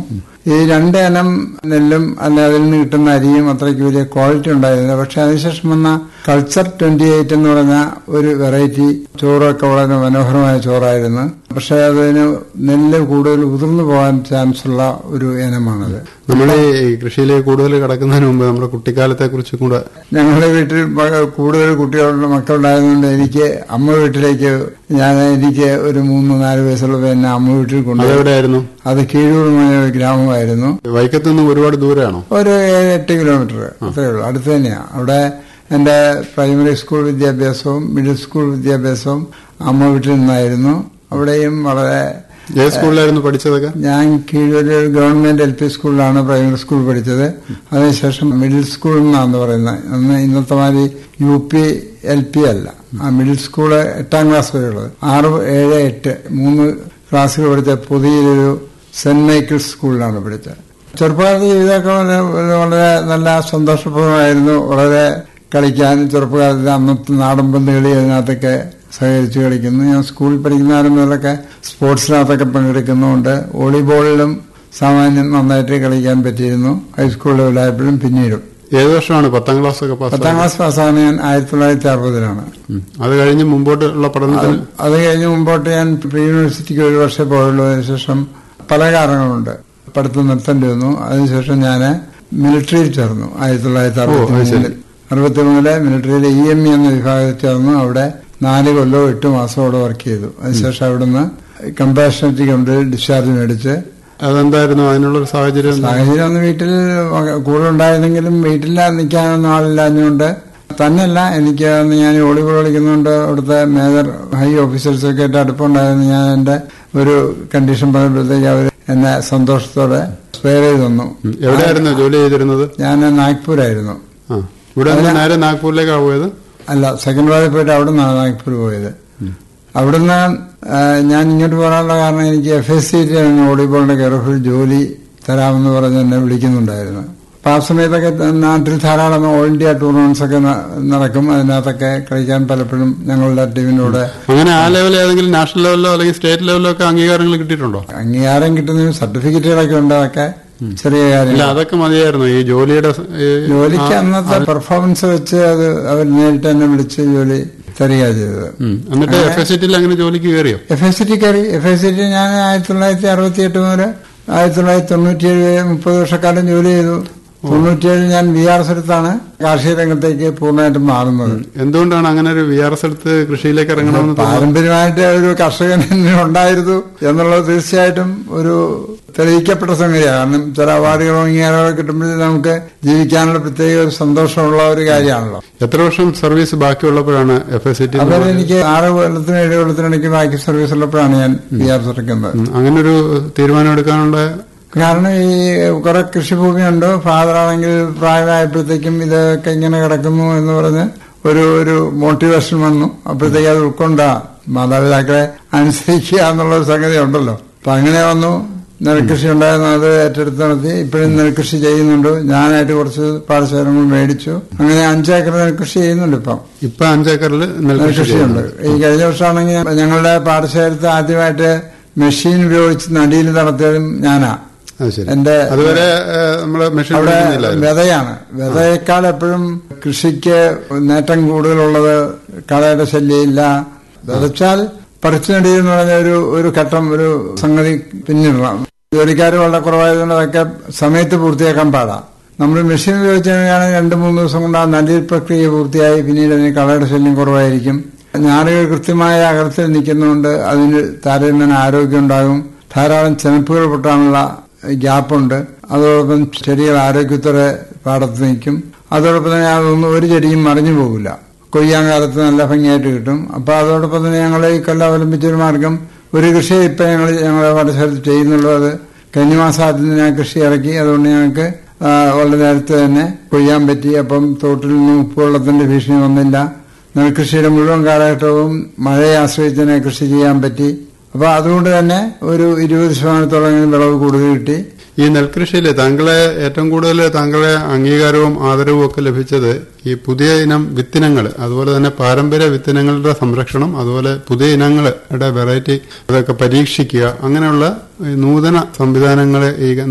ഈ രണ്ട് ഇനം നെല്ലും അല്ല അതിൽ നിന്ന് കിട്ടുന്ന അരിയും അത്രയ്ക്ക് വലിയ ക്വാളിറ്റി ഉണ്ടായിരുന്നില്ല പക്ഷെ അതിനുശേഷം വന്ന കൾച്ചർ ട്വന്റി എയ്റ്റ് എന്ന് പറഞ്ഞ ഒരു വെറൈറ്റി ചോറൊക്കെ വളരെ മനോഹരമായ ചോറായിരുന്നു പക്ഷെ അതിന് നെല്ല് കൂടുതൽ ഉതിർന്നു പോകാൻ ചാൻസ് ഉള്ള ഒരു ഇനമാണത് നമ്മൾ ഈ കൃഷിയിലേക്ക് കൂടുതൽ കടക്കുന്നതിന് മുമ്പ് നമ്മുടെ കുട്ടിക്കാലത്തെ കുറിച്ച് കൂടെ ഞങ്ങളുടെ വീട്ടിൽ മക- കൂടുതൽ കുട്ടികളുടെ മക്കളുണ്ടായതുകൊണ്ട് എനിക്ക് അമ്മ വീട്ടിലേക്ക് ഞാൻ എനിക്ക് ഒരു മൂന്ന് നാല് വയസ്സുള്ള എന്നെ അമ്മ വീട്ടിൽ കൊണ്ടുപോയി അതെവിടെയായിരുന്നു അത് കീഴൂർമായ ഒരു ഗ്രാമമായിരുന്നു വൈക്കത്ത് നിന്ന് ഒരുപാട് ദൂരെയാണോ ഒരു ഏഴ് എട്ട് കിലോമീറ്റർ അത്രേ ഉള്ളൂ അടുത്ത് തന്നെയാണ് അവിടെ എന്റെ പ്രൈമറി സ്കൂൾ വിദ്യാഭ്യാസവും മിഡിൽ സ്കൂൾ വിദ്യാഭ്യാസവും അമ്മ വീട്ടിൽ നിന്നായിരുന്നു അവിടെയും വളരെ ഏത് സ്കൂളിലായിരുന്നു പഠിച്ചതൊക്കെ ഞാൻ കീഴൊരു ഗവൺമെന്റ് എൽ പി സ്കൂളിലാണ് പ്രൈമറി സ്കൂൾ പഠിച്ചത് അതിനുശേഷം മിഡിൽ സ്കൂൾ എന്നാണ് പറയുന്നത് അന്ന് ഇന്നത്തെ മാതിരി യു പി എൽ പി അല്ല ആ മിഡിൽ സ്കൂൾ എട്ടാം ക്ലാസ് വരെയുള്ളത് ആറ് ഏഴ് എട്ട് മൂന്ന് ക്ലാസ്സുകൾ പഠിച്ച പുതിയൊരു സെന്റ് മൈക്കിൾസ് സ്കൂളിലാണ് പഠിച്ചത് ചെറുപ്പകാലത്ത് ജീവിതമൊക്കെ വളരെ വളരെ നല്ല സന്തോഷപ്രദമായിരുന്നു വളരെ കളിക്കാനും ചെറുപ്പകാലത്ത് അന്നത്തെ നാടൻ പന്ത് കളി അതിനകത്തൊക്കെ സഹകരിച്ച് കളിക്കുന്നു ഞാൻ സ്കൂളിൽ പഠിക്കുന്ന കാലം മുതലൊക്കെ സ്പോർട്സിനകത്തൊക്കെ പങ്കെടുക്കുന്നുണ്ട് വോളിബോളിലും സാമാന്യം നന്നായിട്ട് കളിക്കാൻ പറ്റിയിരുന്നു ഹൈസ്കൂൾ ലെവലായപ്പോഴും പിന്നീടും ഏത് വർഷമാണ് പത്താം ക്ലാസ് ഒക്കെ പത്താം പാസ് ക്ലാസ് പാസ്സാണ് ഞാൻ ആയിരത്തി തൊള്ളായിരത്തി അറുപതിലാണ് അത് കഴിഞ്ഞ് മുമ്പോട്ടുള്ള പഠനത്തിന് അത് കഴിഞ്ഞ് മുമ്പോട്ട് ഞാൻ പ്രീ യൂണിവേഴ്സിറ്റിക്ക് ഒരു വർഷം പോയുള്ളൂ അതിനുശേഷം പല കാരണങ്ങളുണ്ട് പഠിത്തം നിർത്തേണ്ടി വന്നു അതിനുശേഷം ഞാൻ മിലിറ്ററിയിൽ ചേർന്നു ആയിരത്തി തൊള്ളായിരത്തി ഓ, അത് അറുപത്തി ശരി. മൂന്നിൽ അറുപത്തി മൂന്നിലെ മിലിറ്ററിയിലെ ഇ എം ഇ എന്ന വിഭാഗത്തിൽ ചേർന്നു അവിടെ നാല് കൊല്ലവും എട്ട് മാസവും അവിടെ വർക്ക് ചെയ്തു അതിനുശേഷം അവിടുന്ന് കമ്പാഷനറ്റി കൊണ്ട് ഡിസ്ചാർജ് മേടിച്ച് അതെന്തായിരുന്നു അതിനുള്ളൊരു സാഹചര്യം എന്താ? സാഹചര്യം ഒന്ന് വീട്ടിൽ കൂടെ ഉണ്ടായിരുന്നെങ്കിലും വീട്ടിൽ നിൽക്കാനൊന്നും ആളില്ലാഞ്ഞുകൊണ്ട് തന്നെയല്ല എനിക്ക് അന്ന് ഞാൻ വോളിബോൾ കളിക്കുന്നുണ്ട് അവിടുത്തെ മേജർ ഹൈ ഓഫീസേഴ്സൊക്കെ ആയിട്ട് അടുപ്പമുണ്ടായിരുന്നു ഞാൻ എന്റെ ഒരു കണ്ടീഷൻ പറഞ്ഞപ്പോഴത്തേക്ക് അവർ എന്നെ സന്തോഷത്തോടെ സ്പെയർ ചെയ്ത് തന്നു ഉം. എവിടെയായിരുന്നു ജോലി ചെയ്തിരുന്നത് ഞാൻ നാഗ്പൂരായിരുന്നു ആ ഇവിടെ നിന്ന് നേരെ നാഗ്പൂരിലേക്കാണ് പോയത് അല്ല സെക്കൻഡ് വാലിൽ പോയിട്ട് അവിടെ നിന്നാണ് നാഗ്പൂർ പോയത് അവിടുന്ന് ആ, ഞാൻ ഇങ്ങോട്ട് പോകാനുള്ള കാരണം എനിക്ക് എഫ് എസ് സി വോളിബോളിന്റെ കെയർഫിൽ ജോലി തരാമെന്ന് പറഞ്ഞ് എന്നെ വിളിക്കുന്നുണ്ടായിരുന്നു അപ്പൊ ആ സമയത്തൊക്കെ നാട്ടിൽ ധാരാളം ഓൾ ഇന്ത്യ ടൂർണമെന്റ്സ് ഒക്കെ ന- നടക്കും അതിനകത്തൊക്കെ കളിക്കാൻ പലപ്പോഴും ഞങ്ങളുടെ ടീമിന്റെ കൂടെ അങ്ങനെ ആ ലെവലിൽ ഏതെങ്കിലും നാഷണൽ ലെവലിലോ അല്ലെങ്കിൽ സ്റ്റേറ്റ് ലെവലിലോ ഒക്കെ അംഗീകാരങ്ങൾ കിട്ടിയിട്ടുണ്ടോ അംഗീകാരം കിട്ടുന്ന സർട്ടിഫിക്കറ്റുകളൊക്കെ ഉണ്ട് അതൊക്കെ ചെറിയ ഇല്ല കാര്യം അതൊക്കെ മതിയായിരുന്നു ഈ ജോലിയുടെ സ- ഈ- ജോലിക്ക് ആ- അന്നത്തെ പെർഫോമൻസ് വെച്ച് അത് അവർ നേരിട്ട് എന്നെ വിളിച്ച് ജോലി തരിക ചെയ്തത് ഉം. എന്നിട്ട് എഫ് എസ് സിറ്റിയിൽ അങ്ങനെ ജോലിക്ക് കയറിയോ എഫ് എസ് സി കയറി എഫ് എസ് സി ഞാൻ ആയിരത്തി തൊള്ളായിരത്തി അറുപത്തി എട്ട് മുതൽ ആയിരത്തി തൊള്ളായിരത്തി തൊണ്ണൂറ്റിയേഴ് വരെ മുപ്പത് വർഷക്കാലം ജോലി ചെയ്തു തൊണ്ണൂറ്റിയേഴ് ഞാൻ ബി ആർ എസ് എടുത്താണ് കാർഷിക രംഗത്തേക്ക് പൂർണ്ണമായിട്ടും മാറുന്നത് എന്തുകൊണ്ടാണ് അങ്ങനെ ഒരു വി ആർ എസ് എടുത്ത് കൃഷിയിലേക്ക് ഇറങ്ങണമെന്ന് തോന്നുന്നത്? പാരമ്പര്യമായിട്ട് ഒരു കർഷകൻ എന്നെ ഉണ്ടായിരുന്നു എന്നുള്ളത് തീർച്ചയായിട്ടും ഒരു തെളിയിക്കപ്പെട്ട സംഗതിയാണ് കാരണം ചില അവാർഡുകളോ അംഗീകാരങ്ങളോ കിട്ടുമ്പോഴേ നമുക്ക് ജീവിക്കാനുള്ള പ്രത്യേക ഒരു സന്തോഷമുള്ള ഒരു കാര്യമാണല്ലോ എത്ര വർഷം സർവീസ് ബാക്കിയുള്ളപ്പോഴാണ് എഫ് എസ് സിറ്റി അതുപോലെ എനിക്ക് ആറ് കൊല്ലത്തിനും ഏഴ് കൊല്ലത്തിനിടയ്ക്ക് ബാക്കി സർവീസ് ഉള്ളപ്പോഴാണ് ഞാൻ ബി ആർ എസ് എടുക്കുന്നത് അങ്ങനെ ഒരു തീരുമാനം എടുക്കാനുള്ള കാരണം ഈ കുറെ കൃഷിഭൂമിയുണ്ട് ഫാദർ ആണെങ്കിൽ പ്രായമായപ്പോഴത്തേക്കും ഇതൊക്കെ ഇങ്ങനെ കിടക്കുന്നു എന്ന് പറഞ്ഞ് ഒരു ഒരു മോട്ടിവേഷൻ വന്നു അപ്പോഴത്തേക്ക് അത് ഉൾക്കൊണ്ട മാതാപിതാക്കളെ അനുസരിക്കുക എന്നുള്ള ഒരു സംഗതി ഉണ്ടല്ലോ അപ്പൊ അങ്ങനെ വന്നു നെൽകൃഷി ഉണ്ടായിരുന്നു അത് ഏറ്റെടുത്ത് നടത്തി ഇപ്പോഴും നെൽകൃഷി ചെയ്യുന്നുണ്ട് ഞാനായിട്ട് കുറച്ച് പാടശേഖരങ്ങൾ മേടിച്ചു അങ്ങനെ അഞ്ചേക്കർ നെൽകൃഷി ചെയ്യുന്നുണ്ട് ഇപ്പം ഇപ്പൊ അഞ്ചേക്കറിൽ നെൽകൃഷി നെൽകൃഷിയുണ്ട് ഈ കഴിഞ്ഞ വർഷമാണെങ്കിൽ ഞങ്ങളുടെ പാടശേഖരത്ത് ആദ്യമായിട്ട് മെഷീൻ ഉപയോഗിച്ച് നടിയിൽ നടത്തിയതും ഞാനാ അത് ശരി എന്റെ അതുവരെ ഏഹ്, നമ്മള് മെഷീൻ അവിടെ ഉപയോഗിക്കുന്നില്ലായിരുന്നു. വിതയാണ് വിതയേക്കാൾ എപ്പോഴും കൃഷിക്ക് നേട്ടം കൂടുതലുള്ളത് കളയുടെ ശല്യമില്ല വിതച്ചാൽ പറിച്ചു നടിയെന്ന് പറഞ്ഞ ഒരു ഒരു ഘട്ടം ഒരു സംഗതി പിന്നിടണം ജോലിക്കാർ വളരെ കുറവായതുകൊണ്ട് അതൊക്കെ സമയത്ത് പൂർത്തിയാക്കാൻ പാടാം നമ്മൾ മെഷീൻ ഉപയോഗിച്ച് കഴിഞ്ഞാൽ രണ്ട് മൂന്ന് ദിവസം കൊണ്ട് ആ നടിയിൽ പ്രക്രിയ പൂർത്തിയായി പിന്നീട് അതിന് കളയുടെ ശല്യം കുറവായിരിക്കും ഞാറുകൾ കൃത്യമായ അകലത്തിൽ നിൽക്കുന്നതുകൊണ്ട് അതിന് താരതമ്യേന ആരോഗ്യം ഉണ്ടാകും ധാരാളം ചെനപ്പുകൾ പൊട്ടാനുള്ള ഗ്യാപ്പുണ്ട് അതോടൊപ്പം ചെടികൾ ആരോഗ്യത്തോടെ പാടത്ത് നിൽക്കും അതോടൊപ്പം തന്നെ അതൊന്നും ഒരു ചെടിയും മറിഞ്ഞു പോകില്ല കൊയ്യാൻ കാലത്ത് നല്ല ഭംഗിയായിട്ട് കിട്ടും അപ്പൊ അതോടൊപ്പം തന്നെ ഞങ്ങൾ ഈ കൊല്ലം അവലംബിച്ചൊരു മാർഗം ഒരു കൃഷി ഇപ്പൊ ഞങ്ങൾ ഞങ്ങളുടെ പാടശേഖരത്ത് ചെയ്യുന്നുള്ളൂ അത് കഴിഞ്ഞ മാസം ആദ്യം ഞാൻ കൃഷി ഇറക്കി അതുകൊണ്ട് ഞങ്ങൾക്ക് ആ, വളരെ നേരത്തെ തന്നെ കൊയ്യാൻ പറ്റി അപ്പം തോട്ടിൽ നിന്ന് ഉപ്പുവെള്ളത്തിന്റെ ഭീഷണി വന്നില്ല നെൽകൃഷിയുടെ മുഴുവൻ കാലഘട്ടവും മഴയെ ആശ്രയിച്ച് തന്നെ കൃഷി ചെയ്യാൻ പറ്റി അപ്പൊ അതുകൊണ്ട് തന്നെ ഒരു ഇരുപത് ശതമാനത്തോളം വിളവ് കൂടുതൽ കിട്ടി ഈ നെൽകൃഷിയിൽ താങ്കളെ ഏറ്റവും കൂടുതൽ താങ്കളെ അംഗീകാരവും ആദരവും ഒക്കെ ലഭിച്ചത് ഈ പുതിയ ഇനം വിത്തിനങ്ങൾ അതുപോലെ തന്നെ പാരമ്പര്യ വിത്തിനങ്ങളുടെ സംരക്ഷണം അതുപോലെ പുതിയ ഇനങ്ങളുടെ വെറൈറ്റി അതൊക്കെ പരീക്ഷിക്കുക അങ്ങനെയുള്ള ഈ നൂതന സംവിധാനങ്ങളെ ഈ